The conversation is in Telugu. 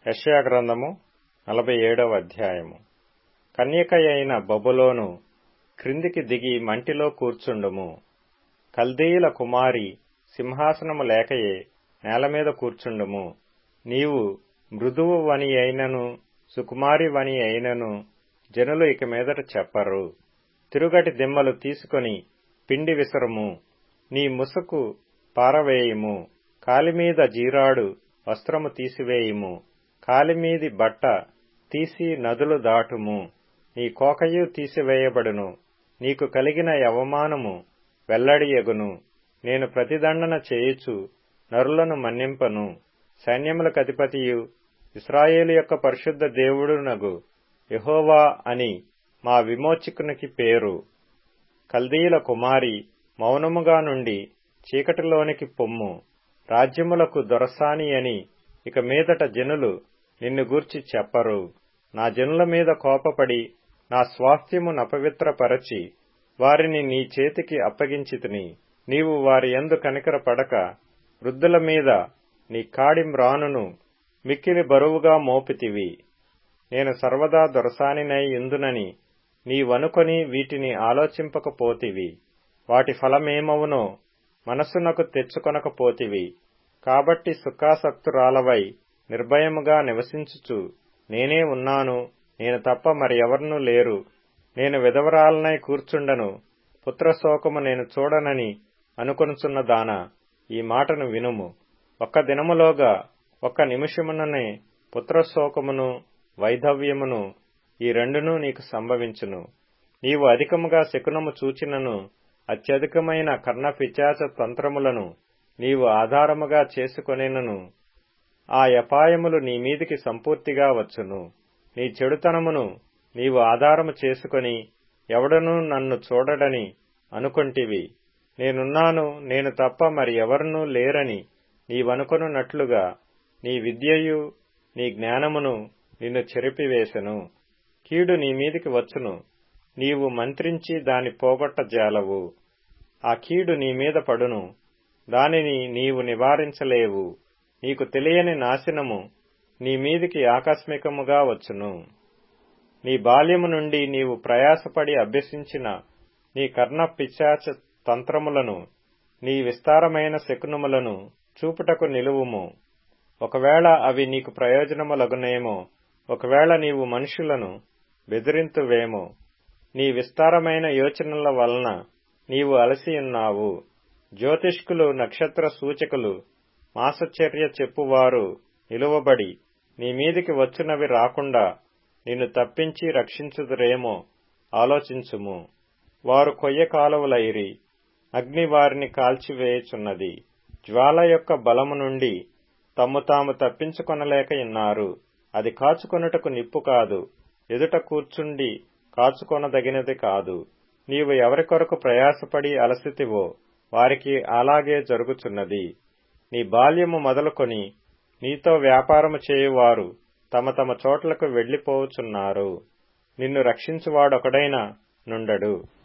యెషయా గ్రంథము నలభై ఏడవ అధ్యాయము కన్యక అయిన బబులోను క్రిందికి దిగి మంటిలో కూర్చుండుము కల్దీయుల కుమారి సింహాసనము లేకయే నేలమీద కూర్చుండుము నీవు మృదువు వని అయినను సుకుమారి వని అయినను జనులు ఇక మీదట చెప్పరు తిరుగటి దిమ్మలు తీసుకొని పిండి విసరము నీ ముసుకు పారవేయుము కాలిమీద జీరాడు వస్త్రము తీసివేయుము కాలిమీది బట్ట తీసి నదులు దాటుము నీ కోకయు తీసివేయబడును నీకు కలిగిన అవమానము వెల్లడియగును నేను ప్రతిదండన చేయుచు నరులను మన్నింపను సైన్యములకు అధిపతియు ఇస్రాయేలు యొక్క పరిశుద్ధ దేవుడునగు యహోవా అని మా విమోచకునికి పేరు కల్దీయుల కుమారి మౌనముగా నుండి చీకటిలోనికి పొమ్ము రాజ్యములకు దొరసాని అని ఇక మీదట జనులు నిన్ను గూర్చి చెప్పరు నా జనుల మీద కోపపడి నా స్వాస్థ్యము నపవిత్రపరచి వారిని నీ చేతికి అప్పగించితిని నీవు వారి ఎందు కనికర పడక వృద్ధుల మీద నీ కాడి మ్రానును మిక్కిలి బరువుగా మోపితివి నేను సర్వదా దొరసానినై ఇందునని నీవనుకొని వీటిని ఆలోచింపకపోతివి వాటి ఫలమేమవునో మనస్సునకు తెచ్చుకొనకపోతివి కాబట్టి సుఖాసక్తురాలవై నిర్భయముగా నివసించుచు నేనే ఉన్నాను నేను తప్ప మరి ఎవరునూ లేరు నేను విధవరాలనై కూర్చుండను పుత్రశోకము నేను చూడనని అనుకొనుచున్న దాన ఈ మాటను వినుము ఒక్క దినములోగా ఒక్క నిమిషముననే పుత్రశోకమును వైధవ్యమును ఈ రెండునూ నీకు సంభవించును నీవు అధికముగా శకునము చూచినను అత్యధికమైన కర్ణ పిచాచ తంత్రములను నీవు ఆధారముగా చేసుకొనినను ఆ అపాయములు నీ మీదికి సంపూర్తిగా వచ్చును నీ చెడుతనమును నీవు ఆధారము చేసుకొని ఎవడనూ నన్ను చూడడని అనుకొంటివి నేనున్నాను నేను తప్ప మరి ఎవరునూ లేరని నీవనుకొనున్నట్లుగా నీ విద్యయు నీ జ్ఞానమును నిన్ను చెరిపివేశను కీడు నీ మీదికి వచ్చును నీవు మంత్రించి దాని పోగొట్టజాలవు ఆ కీడు నీ మీద పడును దానిని నీవు నివారించలేవు నీకు తెలియని నాశనము నీ మీదికి ఆకస్మికముగా వచ్చును నీ బాల్యము నుండి నీవు ప్రయాసపడి అభ్యసించిన నీ కర్ణ పిశాచ తంత్రములను నీ విస్తారమైన శకునములను చూపుటకు నిలువుము ఒకవేళ అవి నీకు ప్రయోజనములగునేమో ఒకవేళ నీవు మనుషులను బెదిరింతువేమో నీ విస్తారమైన యోచనల వలన నీవు అలసియున్నావు జ్యోతిష్కులు నక్షత్ర సూచకులు మాసచర్య చెప్పువారు నిలువబడి నీ మీదికి వచ్చునవి రాకుండా నిన్ను తప్పించి రక్షించుదురేమో ఆలోచించుము వారు కొయ్య కాలువలైరి అగ్ని వారిని కాల్చివేయుచున్నది జ్వాల యొక్క బలము నుండి తమ్ము తాము తప్పించుకొనలేక ఇన్నారు అది కాచుకొనుటకు నిప్పు కాదు ఎదుట కూర్చుండి కాచుకొనదగినది కాదు నీవు ఎవరి కొరకు ప్రయాసపడి అలసితివో వారికి అలాగే జరుగుచున్నది నీ బాల్యము మొదలుకొని నీతో వ్యాపారము చేయువారు తమ తమ చోట్లకు వెళ్లిపోవుచున్నారు నిన్ను రక్షించువాడొకడైనా నుండడు